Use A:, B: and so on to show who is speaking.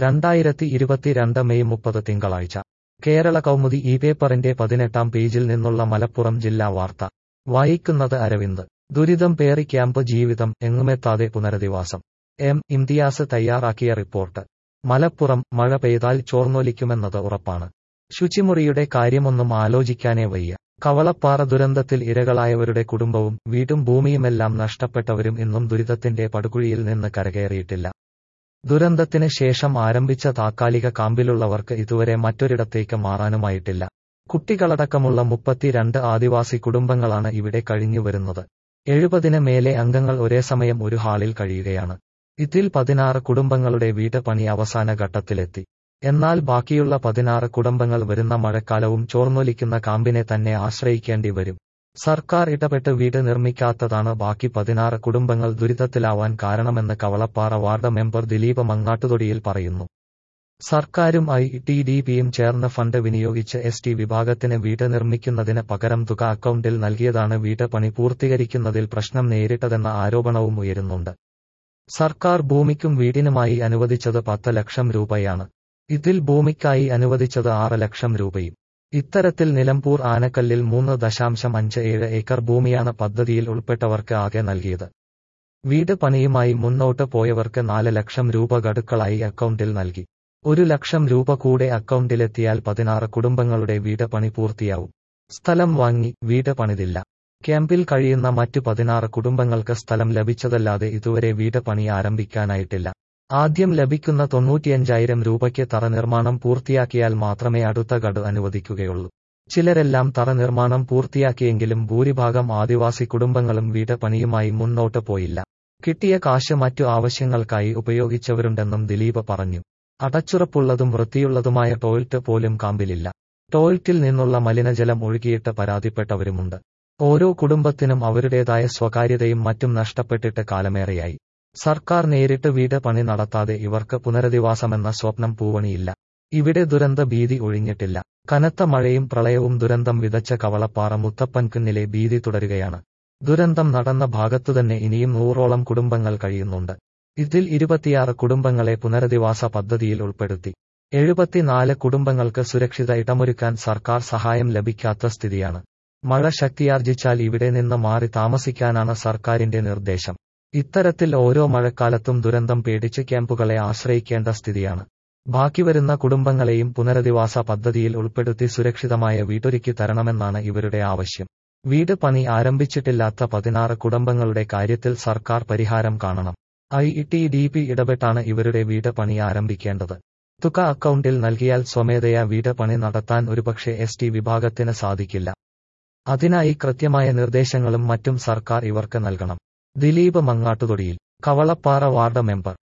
A: രണ്ടായിരത്തി ഇരുപത്തിരണ്ട് മെയ് മുപ്പത് തിങ്കളാഴ്ച കേരള കൗമുദി ഈ പേപ്പറിന്റെ പതിനെട്ടാം പേജിൽ നിന്നുള്ള മലപ്പുറം ജില്ലാ വാർത്ത വായിക്കുന്നത് അരവിന്ദ് ദുരിതം പേറി ക്യാമ്പ് ജീവിതം എങ്ങുമെത്താതെ പുനരധിവാസം എം ഇംതിയാസ് തയ്യാറാക്കിയ റിപ്പോർട്ട് മലപ്പുറം മഴ പെയ്താൽ ചോർന്നൊലിക്കുമെന്നത് ഉറപ്പാണ് ശുചിമുറിയുടെ കാര്യമൊന്നും ആലോചിക്കാനേ വയ്യ കവളപ്പാറ ദുരന്തത്തിൽ ഇരകളായവരുടെ കുടുംബവും വീടും ഭൂമിയുമെല്ലാം നഷ്ടപ്പെട്ടവരും ഇന്നും ദുരിതത്തിന്റെ പടുകുഴിയിൽ നിന്ന് കരകയറിയിട്ടില്ല ദുരന്തത്തിന് ശേഷം ആരംഭിച്ച താത്കാലിക കാമ്പിലുള്ളവർക്ക് ഇതുവരെ മറ്റൊരിടത്തേക്ക് മാറാനുമായിട്ടില്ല കുട്ടികളടക്കമുള്ള മുപ്പത്തിരണ്ട് ആദിവാസി കുടുംബങ്ങളാണ് ഇവിടെ കഴിഞ്ഞു വരുന്നത് എഴുപതിന് മേലെ അംഗങ്ങൾ ഒരേ സമയം ഒരു ഹാളിൽ കഴിയുകയാണ് ഇതിൽ പതിനാറ് കുടുംബങ്ങളുടെ വീട് പണി അവസാന ഘട്ടത്തിലെത്തി എന്നാൽ ബാക്കിയുള്ള പതിനാറ് കുടുംബങ്ങൾ വരുന്ന മഴക്കാലവും ചോർന്നൊലിക്കുന്ന കാമ്പിനെ തന്നെ ആശ്രയിക്കേണ്ടി വരും സർക്കാർ ഇടപെട്ട് വീട് നിർമ്മിക്കാത്തതാണ് ബാക്കി പതിനാറ് കുടുംബങ്ങൾ ദുരിതത്തിലാവാൻ കാരണമെന്ന് കവളപ്പാറ വാർഡ് മെമ്പർ ദിലീപ് മങ്ങാട്ടുതൊടിയിൽ പറയുന്നു സർക്കാരും ഐ ടി ഡി പിയും ചേർന്ന് ഫണ്ട് വിനിയോഗിച്ച് എസ് ടി വിഭാഗത്തിന് വീട് നിർമ്മിക്കുന്നതിന് പകരം തുക അക്കൗണ്ടിൽ നൽകിയതാണ് വീട് പണി പൂർത്തീകരിക്കുന്നതിൽ പ്രശ്നം നേരിട്ടതെന്ന ആരോപണവും ഉയരുന്നുണ്ട് സർക്കാർ ഭൂമിക്കും വീടിനുമായി അനുവദിച്ചത് പത്ത് ലക്ഷം രൂപയാണ് ഇതിൽ ഭൂമിക്കായി അനുവദിച്ചത് ആറ് ലക്ഷം രൂപയും ഇത്തരത്തിൽ നിലമ്പൂർ ആനക്കല്ലിൽ മൂന്ന് ദശാംശം അഞ്ച് ഏഴ് ഏക്കർ ഭൂമിയാണ് പദ്ധതിയിൽ ഉൾപ്പെട്ടവർക്ക് ആകെ നൽകിയത് വീട് പണിയുമായി മുന്നോട്ട് പോയവർക്ക് നാല് ലക്ഷം രൂപ ഗഡുക്കളായി അക്കൗണ്ടിൽ നൽകി ഒരു ലക്ഷം രൂപ കൂടെ അക്കൗണ്ടിലെത്തിയാൽ പതിനാറ് കുടുംബങ്ങളുടെ വീട് പണി പൂർത്തിയാവും സ്ഥലം വാങ്ങി വീട് പണിതില്ല ക്യാമ്പിൽ കഴിയുന്ന മറ്റു പതിനാറ് കുടുംബങ്ങൾക്ക് സ്ഥലം ലഭിച്ചതല്ലാതെ ഇതുവരെ വീട് പണി ആരംഭിക്കാനായിട്ടില്ല ആദ്യം ലഭിക്കുന്ന തൊണ്ണൂറ്റിയഞ്ചായിരം രൂപയ്ക്ക് തറ നിർമ്മാണം പൂർത്തിയാക്കിയാൽ മാത്രമേ അടുത്ത ഗഡു അനുവദിക്കുകയുള്ളൂ ചിലരെല്ലാം തറ നിർമ്മാണം പൂർത്തിയാക്കിയെങ്കിലും ഭൂരിഭാഗം ആദിവാസി കുടുംബങ്ങളും വീട് പണിയുമായി മുന്നോട്ട് പോയില്ല കിട്ടിയ കാശ് മറ്റു ആവശ്യങ്ങൾക്കായി ഉപയോഗിച്ചവരുണ്ടെന്നും ദിലീപ് പറഞ്ഞു അടച്ചുറപ്പുള്ളതും വൃത്തിയുള്ളതുമായ ടോയ്ലറ്റ് പോലും കാമ്പിലില്ല ടോയ്ലറ്റിൽ നിന്നുള്ള മലിനജലം ഒഴുകിയിട്ട് പരാതിപ്പെട്ടവരുമുണ്ട് ഓരോ കുടുംബത്തിനും അവരുടേതായ സ്വകാര്യതയും മറ്റും നഷ്ടപ്പെട്ടിട്ട് കാലമേറെയായി സർക്കാർ നേരിട്ട് വീട് പണി നടത്താതെ ഇവർക്ക് പുനരധിവാസമെന്ന സ്വപ്നം പൂവണിയില്ല ഇവിടെ ദുരന്ത ഭീതി ഒഴിഞ്ഞിട്ടില്ല കനത്ത മഴയും പ്രളയവും ദുരന്തം വിതച്ച കവളപ്പാറ മുത്തപ്പൻകുന്നിലെ ഭീതി തുടരുകയാണ് ദുരന്തം നടന്ന ഭാഗത്തുതന്നെ ഇനിയും നൂറോളം കുടുംബങ്ങൾ കഴിയുന്നുണ്ട് ഇതിൽ ഇരുപത്തിയാറ് കുടുംബങ്ങളെ പുനരധിവാസ പദ്ധതിയിൽ ഉൾപ്പെടുത്തി എഴുപത്തിനാല് കുടുംബങ്ങൾക്ക് സുരക്ഷിത ഇടമൊരുക്കാൻ സർക്കാർ സഹായം ലഭിക്കാത്ത സ്ഥിതിയാണ് മഴ ശക്തിയാർജിച്ചാൽ ഇവിടെ നിന്ന് മാറി താമസിക്കാനാണ് സർക്കാരിന്റെ നിർദ്ദേശം ഇത്തരത്തിൽ ഓരോ മഴക്കാലത്തും ദുരന്തം പേടിച്ച് ക്യാമ്പുകളെ ആശ്രയിക്കേണ്ട സ്ഥിതിയാണ് ബാക്കി വരുന്ന കുടുംബങ്ങളെയും പുനരധിവാസ പദ്ധതിയിൽ ഉൾപ്പെടുത്തി സുരക്ഷിതമായ വീടൊരുക്കി തരണമെന്നാണ് ഇവരുടെ ആവശ്യം വീട് പണി ആരംഭിച്ചിട്ടില്ലാത്ത പതിനാറ് കുടുംബങ്ങളുടെ കാര്യത്തിൽ സർക്കാർ പരിഹാരം കാണണം ഐ ടി ഡി പി ഇടപെട്ടാണ് ഇവരുടെ വീട് പണി ആരംഭിക്കേണ്ടത് തുക അക്കൗണ്ടിൽ നൽകിയാൽ സ്വമേധയാ വീട് പണി നടത്താൻ ഒരുപക്ഷെ എസ് ടി വിഭാഗത്തിന് സാധിക്കില്ല അതിനായി കൃത്യമായ നിർദ്ദേശങ്ങളും മറ്റും സർക്കാർ ഇവർക്ക് നൽകണം ദിലീപ് മങ്ങാട്ടുതൊടിയിൽ കവളപ്പാറ വാർഡ് മെമ്പർ